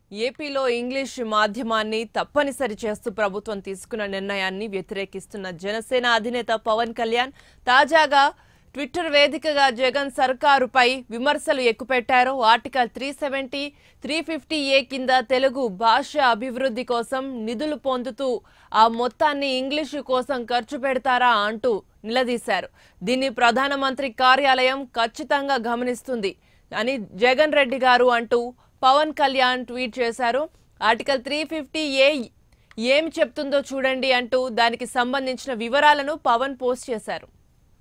ఏపీలో ఇంగ్లీష్ మాధ్యమాన్ని తప్పనిసరి చేస్తూ ప్రభుత్వం తీసుకున్న నిర్ణయాన్ని వ్యతిరేకిస్తున్న జనసేన అధినేత పవన్ కళ్యాణ్ తాజాగా ట్విట్టర్ వేదికగా జగన్ సర్కారుపై విమర్శలు ఎక్కుపెట్టారు article three seventy three fifty A కింద తెలుగు భాష అభివృద్ధి కోసం నిధులు పొందుతూ ఆ మొత్తాన్ని ఇంగ్లీషు కోసం ఖర్చు పెడతారా అంటూ నిలదీశారు దీన్ని ప్రధానమంత్రి కార్యాలయం ఖచ్చితంగా గమనిస్తుంది అని జగన్ రెడ్డి గారు అంటూ పవన్ కళ్యాణ్ ట్వీట్ చేశారు ఆర్టికల్ త్రీ ఫిఫ్టీ ఏ ఏమి చెప్తుందో చూడండి అంటూ దానికి సంబంధించిన వివరాలను పవన్ పోస్ట్ చేశారు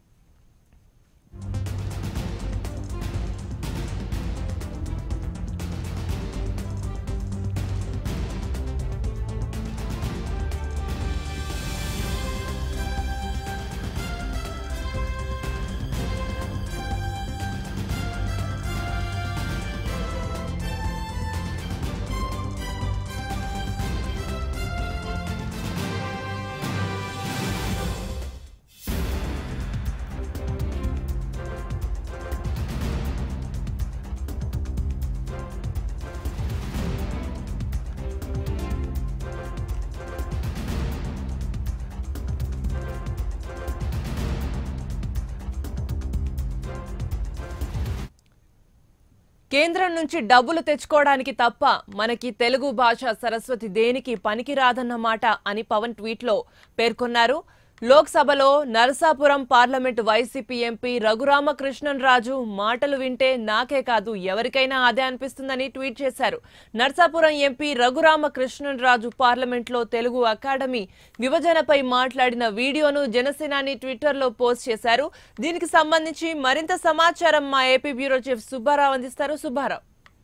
కేంద్రం నుంచి డబ్బులు తెచ్చుకోవడానికి తప్ప మనకి తెలుగు భాష సరస్వతి దేనికి పనికిరాదన్నమాట అని పవన్ ట్వీట్లో పేర్కొన్నారు లోక్సభలో Narasapuram parliament YCP MP Raghuramakrishnan Raju మాటలు వింటే నాకే కాదు ఎవరికైనా అదే అనిపిస్తుందని ట్వీట్ చేశారు నరసాపురం ఎంపీ రఘురామకృష్ణన్ రాజు పార్లమెంట్లో తెలుగు అకాడమీ విభజనపై మాట్లాడిన వీడియోను జనసేనాని ట్విట్టర్లో పోస్ట్ చేశారు దీనికి సంబంధించి మరింత సమాచారం మా ఏపీ బ్యూరో చీఫ్ సుబ్బారావు అందిస్తారు సుబ్బారావు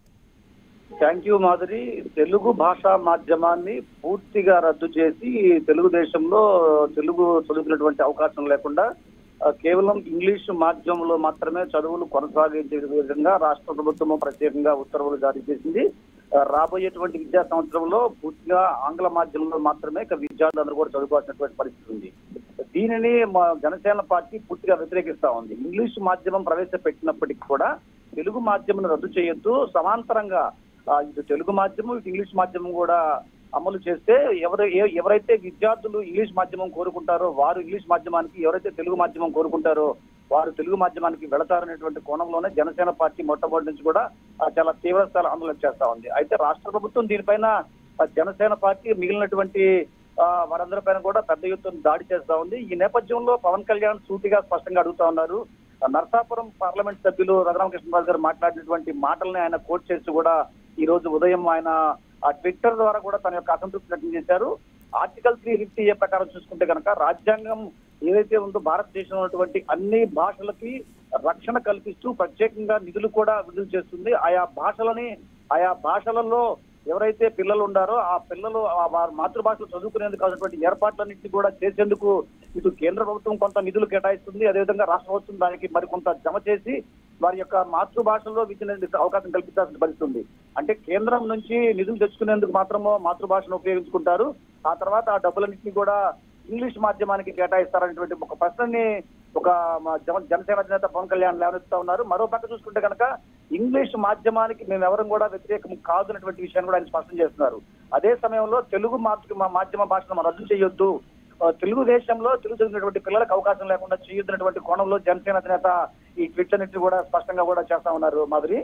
థ్యాంక్ యూ మాధురి తెలుగు భాషా మాధ్యమాన్ని పూర్తిగా రద్దు చేసి తెలుగుదేశంలో తెలుగు చదువుకునేటువంటి అవకాశం లేకుండా ఆ, కేవలం ఇంగ్లీష్ మాధ్యమంలో మాత్రమే చదువులు కొనసాగించే విధంగా రాష్ట్ర ప్రభుత్వం ప్రత్యేకంగా ఉత్తర్వులు జారీ చేసింది ఆ, రాబోయేటువంటి విద్యా సంవత్సరంలో పూర్తిగా ఆంగ్ల మాధ్యమంలో మాత్రమే ఇక విద్యార్థులందరూ కూడా చదువుకోవాల్సినటువంటి పరిస్థితి ఉంది దీనిని మా జనసేన పార్టీ పూర్తిగా వ్యతిరేకిస్తా ఉంది ఇంగ్లీష్ మాధ్యమం ప్రవేశపెట్టినప్పటికీ కూడా తెలుగు మాధ్యమం రద్దు చేయొద్దు సమాంతరంగా ఆ, ఇటు తెలుగు మాధ్యమం ఇటు ఇంగ్లీష్ మాధ్యమం కూడా అమలు చేస్తే ఎవరు ఏ- ఎవరైతే విద్యార్థులు ఇంగ్లీష్ మాధ్యమం కోరుకుంటారో వారు ఇంగ్లీష్ మాధ్యమానికి ఎవరైతే తెలుగు మాధ్యమం కోరుకుంటారో వారు తెలుగు మాధ్యమానికి వెళతారనేటువంటి కోణంలోనే జనసేన పార్టీ మొట్టమొదటి నుంచి కూడా ఆ, చాలా తీవ్ర స్థాయి ఆందోళన చేస్తా ఉంది అయితే రాష్ట్ర ప్రభుత్వం దీనిపైన ఆ, జనసేన పార్టీ మిగిలినటువంటి ఆ, వారందరిపైన కూడా పెద్ద ఎత్తున దాడి చేస్తా ఉంది ఈ నేపథ్యంలో పవన్ కళ్యాణ్ సూటిగా స్పష్టంగా అడుగుతా ఉన్నారు ఆ, నర్సాపురం పార్లమెంట్ సభ్యులు రఘురామకృష్ణరాజు గారు మాట్లాడినటువంటి మాటల్ని ఆయన కోట్ చేసి కూడా ఈ రోజు ఉదయం ఆయన ఆ ట్విట్టర్ ద్వారా కూడా తన యొక్క అసంతృప్తి వ్యక్తం చేశారు ఆర్టికల్ త్రీ ఫిఫ్టీ ఏ ప్రకారం చూసుకుంటే కనుక రాజ్యాంగం ఏదైతే ఉందో భారతదేశంలో ఉన్నటువంటి అన్ని భాషలకి రక్షణ కల్పిస్తూ ప్రత్యేకంగా నిధులు కూడా విడుదల చేస్తుంది ఆయా భాషలని ఆయా భాషలలో ఎవరైతే పిల్లలు ఉండారో ఆ పిల్లలు ఆ వారి మాతృభాషలో చదువుకునేందుకు కావాల్సినటువంటి ఏర్పాట్లన్నింటినీ కూడా చేసేందుకు ఇటు కేంద్ర ప్రభుత్వం కొంత నిధులు కేటాయిస్తుంది అదేవిధంగా రాష్ట్ర ప్రభుత్వం దానికి మరికొంత జమ చేసి వారి యొక్క మాతృభాషలో విద్యనేందుకు అవకాశం కల్పించాల్సిన పరిస్థితి ఉంది అంటే కేంద్రం నుంచి నిధులు తెచ్చుకునేందుకు మాత్రమో మాతృభాషను ఉపయోగించుకుంటారు ఆ తర్వాత ఆ డబ్బులన్నింటినీ కూడా ఇంగ్లీష్ మాధ్యమానికి కేటాయిస్తారనేటువంటి ఒక ప్రశ్నని ఒక మా జన- జనసేన అధినేత పవన్ కళ్యాణ్ లేవనెత్తుతా ఉన్నారు మరో పక్క చూసుకుంటే కనుక ఇంగ్లీష్ మాధ్యమానికి మేము ఎవరం కూడా వ్యతిరేకం కాదు అన్నటువంటి విషయాన్ని కూడా ఆయన స్పష్టం చేస్తున్నారు అదే సమయంలో తెలుగు మాధ్య- మా మాధ్యమ భాషను మనం రద్దు చేయొద్దు ఆ, తెలుగుదేశంలో తెలుగు చదివినటువంటి పిల్లలకు అవకాశం లేకుండా చేయొద్దునటువంటి కోణంలో జనసేన అధినేత ఈ ట్విట్ అన్నింటినీ కూడా స్పష్టంగా కూడా చేస్తా ఉన్నారు మాధురి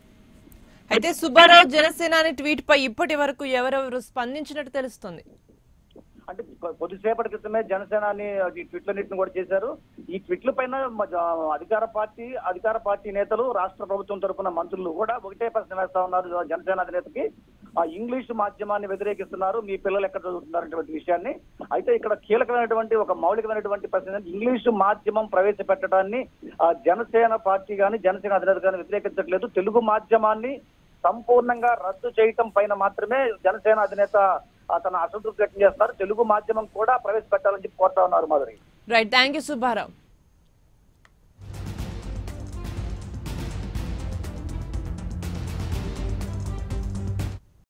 అయితే సుబ్బారావు జనసేనాని ట్వీట్ పై ఇప్పటి వరకు ఎవరెవరు స్పందించినట్టు తెలుస్తుంది అంటే కొ- కొద్దిసేపటి క్రితమే జనసేనాని ఈ ట్విట్లన్నింటిని కూడా చేశారు ఈ ట్విట్ల పైన మ- జ- అధికార పార్టీ అధికార పార్టీ నేతలు రాష్ట్ర ప్రభుత్వం తరపున మంత్రులు కూడా ఒకటే ప్రశ్న వేస్తా ఉన్నారు జనసేన అధినేతకి ఆ ఇంగ్లీష్ మాధ్యమాన్ని వ్యతిరేకిస్తున్నారు మీ పిల్లలు ఎక్కడ చదువుతున్నారనేటువంటి విషయాన్ని అయితే ఇక్కడ కీలకమైనటువంటి ఒక మౌలికమైనటువంటి ప్రశ్న ఏంటంటే ఇంగ్లీషు మాధ్యమం ప్రవేశపెట్టడాన్ని ఆ జనసేన పార్టీ కానీ జనసేన అధినేత కానీ వ్యతిరేకించట్లేదు తెలుగు మాధ్యమాన్ని సంపూర్ణంగా రద్దు చేయటం పైన మాత్రమే జనసేన అధినేత ఆ, తన అసంతృప్తి వ్యక్తం చేస్తున్నారు తెలుగు మాధ్యమం కూడా ప్రవేశపెట్టాలని చెప్పి కోరుతా ఉన్నారు Madhuri right thank you Subbarao